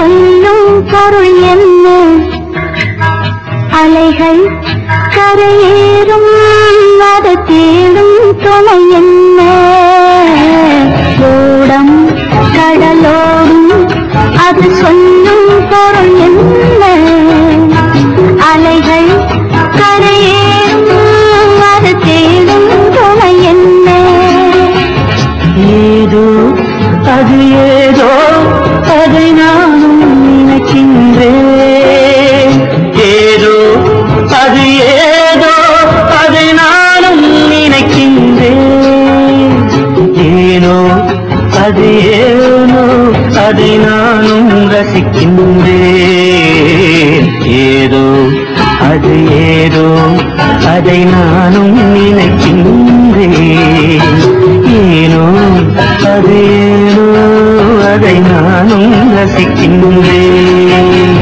சொல்லும் பொருள் என்ன அலைகள் கரையேறும் அது தேடும் துணை என்ன ஓடம் கடலோடும் அது சொல்லும் பொருள் என்ன அலைகள் கரையேறும் அது தேடும் துணை என்ன ஏதோ அது ஏதோ அதை நானும் நினைக்கின்றேன் ஏதோ அது ஏதோ அதை நானும் நினைக்கின்றேன் ஏனோ அது ஏனோ அதை நானும் ரசிக்கின்றேன் ஏதோ அது ஏதோ அதை நானும் நினைக்கின்றேன் ஏனோ அது ஏனோ அதை நானும் ரசிக்கின்றேன்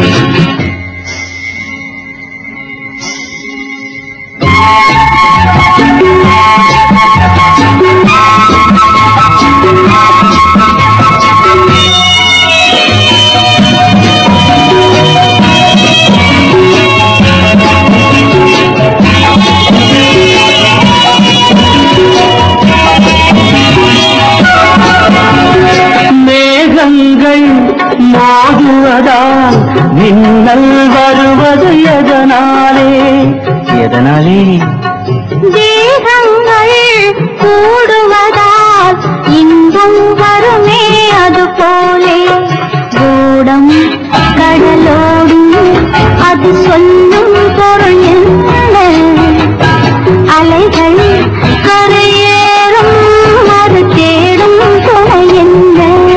மேகங்கள் மோதுவதால் மின்னல் வருவது எதனாலே எதனாலே தேகங்கள் கூடுவதால் இன்பம் வருமே அது போலே கூடம் கடலோடும் அது சொல்லும் பொருள் என்ன அலைகள் கரையேறும் அது தேடும் துணை என்ன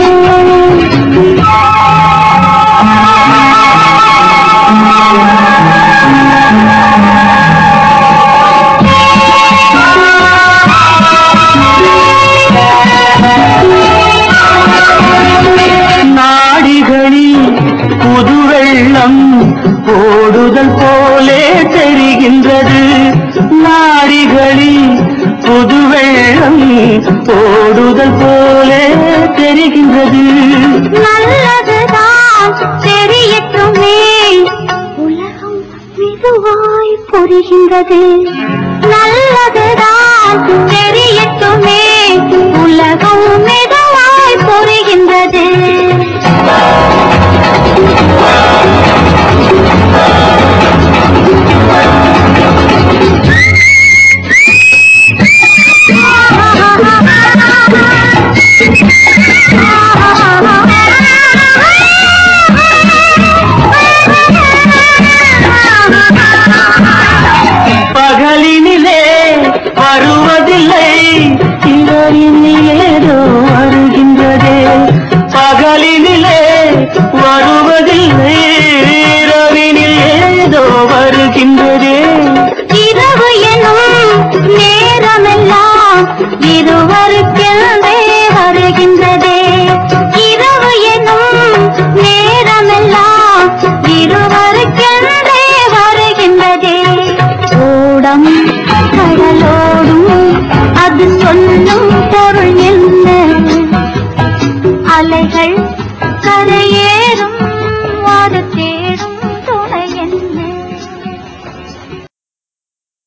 நாடிகளில் புது வெள்ளம் ஓடுதல் போலே தெரிகின்றது நாடிகளில் புது வெள்ளம் ஓடுதல் போலே தெரிகின்றது நல்லதுதான் தெரியட்டுமே உலகம் மெதுவாய் புரிகின்றது நல்லதுதான் தெரியட்டுமே உலகம் மெதுவாய் புரிகின்றது பகலினிலே வருவதில்லை இரவினில் ஏதோ வருகின்றதே பகலினிலே வருவதில்லை இரவினில் ஏதோ வருகின்றதே இரவு எனும் நேரமெல்லாம் இருவருக்கென்றே வருகின்றதே இரவு எனும் நேரமெல்லாம் இருவருக்கென்றே வருகின்றதே ஓடம் கடலோடும் அது சொல்லும் பொருள் என்ன அலைகள் கரையேறும் அது தேடும்